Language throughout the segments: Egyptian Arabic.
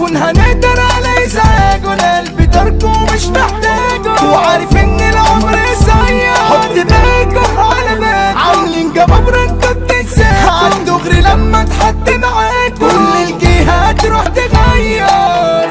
نكون هنقدر على ازعاجه القلب تركه مش محتاجه وعارف ان العمر قصير حط دماغه على بالك عاملين جبابرة انت بتنساكوا عالدغري لما اتحط معاكوا كل الجهات تروح تغير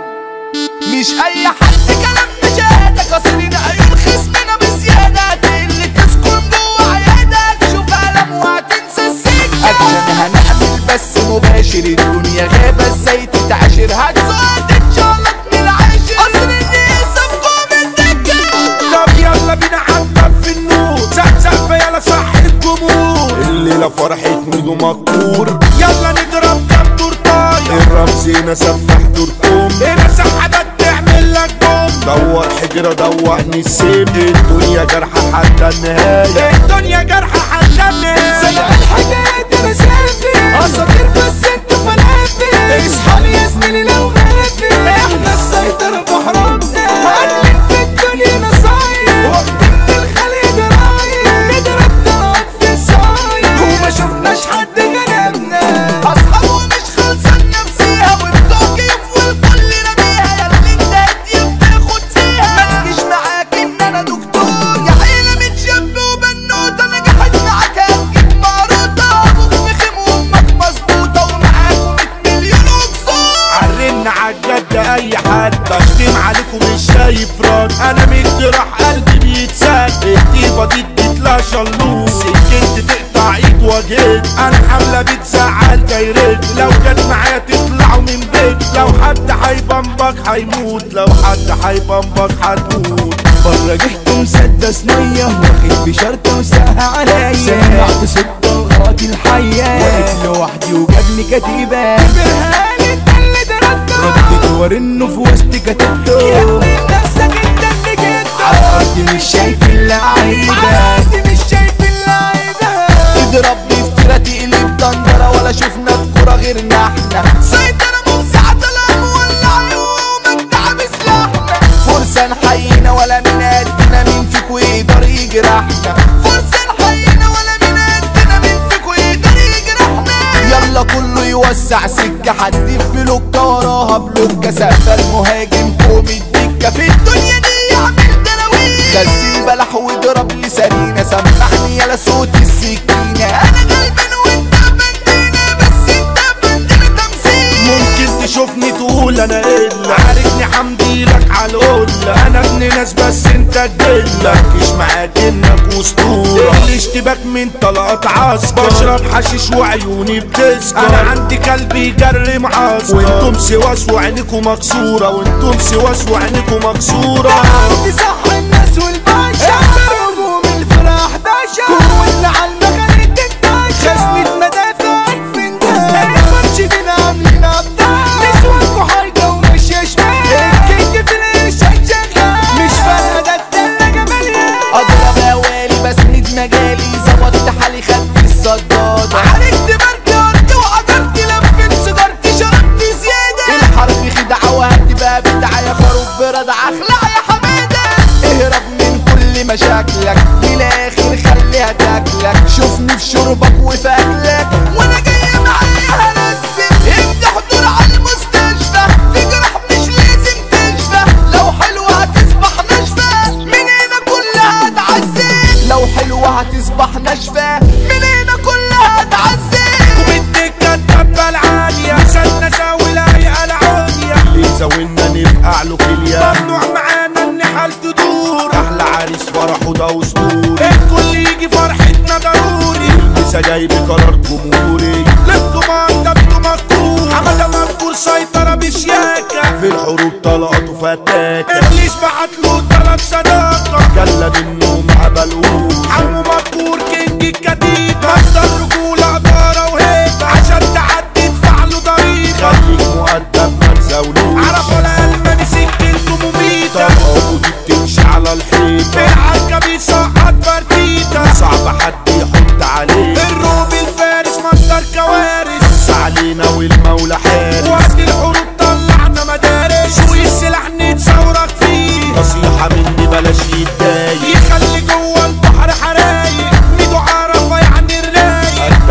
مش اي حد كلام شهادة كسرين عيون خصمنا بزيادة اللي تسكن جوه عيادك شوف قلم وهتنسى السكة اكشن هنعمل بس مباشر الدنيا غابة ازاي تتعاشر هتسوق تتشلط من العاشر قصر الناس صفقوا من الدكة طب يلا بينا حبة في النور سقسق يلا صح الجمهور الليلة فرحة ميدو مكور يلا نضرب كام دور طاير الرمز هنا سفح دوركم هنا سحبات تعمل لك بوم دور حجرة دوقني السم الدنيا جرحة حتى النهاية الدنيا جرحة حتى سمع النهاية الحاجات انا سافر اساطير بس انتوا فلافل اصحابي يا زميلي لو غافل احنا السيطرة في حروبنا عاملين في الدنيا نصاير واخدين من الخلق دراير نضرب ضرب في الصاير وما شفناش حد غلبنا اصحابه مش خلصان نفسيها وبتوع كيف والكل رميها يا اللي انت هتيجي بتاخد فيها ما تجيش معاك ان انا دكتور يا عيلة متشب وبنوتة نجحت معاك هتجيب معروضة ابوك فخم وامك مظبوطة ومعاكم 100 مليون اقصار عرن عالجد اي حد بشتم عليكم مش شايف رد انا مدي راح قلبي بيتسد الطيبه دي اديت لها شلوط سكنت تقطع ايد وجهت انا حمله بتزعل دايرت لو جت معايا تطلعوا من بيت لو حد هيبمبك هيموت لو حد هيبمبك هتموت بره جهت مسدس نية واخد بشرطة وساها عليا سمعت صوت طلقات الحية واقف لوحدي وجابني كتيبة برهان اللي ضربته ردت ورنه في وسط كتبته يا ابني نفسك انت اللي جبته عالارض مش شايف اللعيبة عالارض مش شايف اللعيبة اضربني في تيرة تقلب دندرة ولا شفنا الكورة غيرنا احنا سيطرة ممسعة الأم ولع ومجدع بسلاحنا فرصة نحيينا ولا من قدنا مين فيكو يقدر يجرحنا فرصة نحيينا ولا من قدنا مين فيكو يقدر يجرحنا يلا كله يوسع سكة حد في بلوكة وراها بلوكة سقف المهاجم قوم الدكة في الدنيا دي يعمل دراويش غسيل بلح واضرب لسانينا سمعني يلا صوت السكينة انا غلبان وانت بندينا بس انت بندينا تمثيل ممكن تشوفني تقول انا قلة عارفني حمدي لك على القلة انا ابن ناس بس انت الجلة مش معاك انك اسطورة الاشتباك من طلقات عسكر بشرب حشيش وعيوني بتسكر انا عندي كلبي جري معسكر وانتم سواس وعينكم مكسورة وانتم سواس وعينكم مكسورة عندي صح الناس والباشا هجوم الفرح باشا كون على المغرب تنتشر خزنة مدافع الفنجان المرشدين عاملين ابطال نسوانكوا حرجة ومش يشمال الكينج في الارشاد شغال مش فارقة ده التلاجة مليان اضرب اوالي بسند مجالي ظبطت حالي خدت الصدادة عالجت بركي ارضي وقدرت لفت سيجارتي شربت زيادة الحرب خدعة وهتبقى بدعة يا خروف بردع اخلع يا حمادة اهرب من كل مشاكلك للاخر خليها تاكلك شوفني في شربك وفي اكلك وانا جاي معايا هنزل ابدا حضور على المستشفى في جرح مش لازم تشفى لو حلوة هتصبح ناشفة من هنا كلها هتعذب لو حلوة هتصبح ناشفة من هنا كلها هتعذب وبالدكة الدبة العالية سنة زاوي الهيئة العليا اللي زاولنا نبقى له كليا ممنوع معانا ان حال تدور احلى عريس فرحه ده اسطوري الكل يجي فرحتنا ضروري لسه جاي بقرار جمهوري للكمان ده انتوا مذكور حمادة مذكور سيطرة بشياكة في الحروب طلقته فتاكة ابليس بعت له طلب صداقة جلد النوم عبلوه عمو مذكور كينج الكتيبة مصدر رجولة إدارة وهيبة عشان تعدي ادفع له ضريبة خليك مؤدب ما تزاولوش عرفوا الألماني سكنته مميتة طبقه دي بتمشي على الحيطة في العركة بيسقط برديدة صعب حد يحط عليه الروب الفارس مصدر كوارث علينا والمولى حارس وقت الحروب طلعنا مدارس والسلاح نتصورك فيه نصيحة مني بلاش يتضايق يخلي جوه البحر حرايق ميدو عرفة يعني الرايق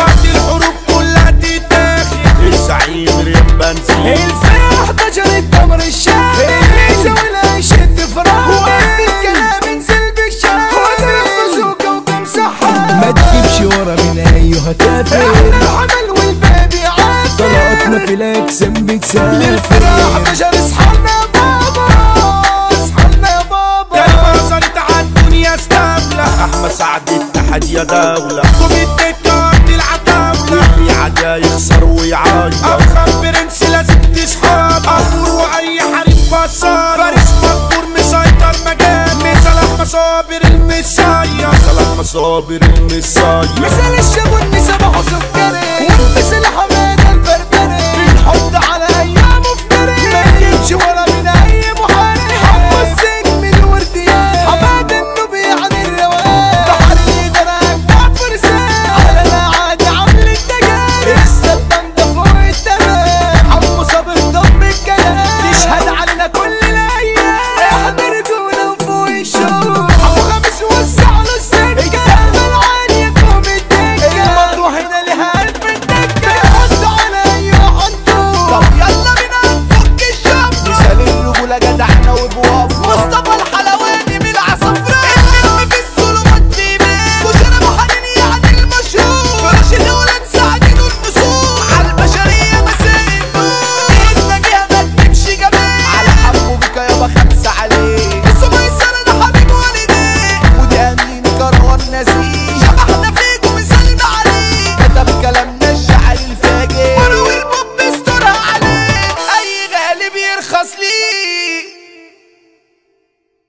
وقت الحروب كلها تتاخد الزعيم ريم بنزين الفرح 11 التمر الشامي الميزة ولا يشد فراغ وقت الكلام انزل بالشام وتنفذوك وتمسحها ما تجيبش ورا من ايها تافه احنا الحمل والباب عافر طلعتنا في الاجسام بتسافر للفرح 11 اصحالنا يا بابا اصحالنا يا بابا كلمة وصلت عالدنيا استملة احمد سعد اتحاد يا دولة كوميدي الكارت العتاولة اللي عدا يخسر ويعيط افخم برنس لازم تسحب امور واي حريف بصار فارس مقبور مسيطر مجال مثل احمد صابر المسايا مثل احمد صابر المسايا مثال الشاب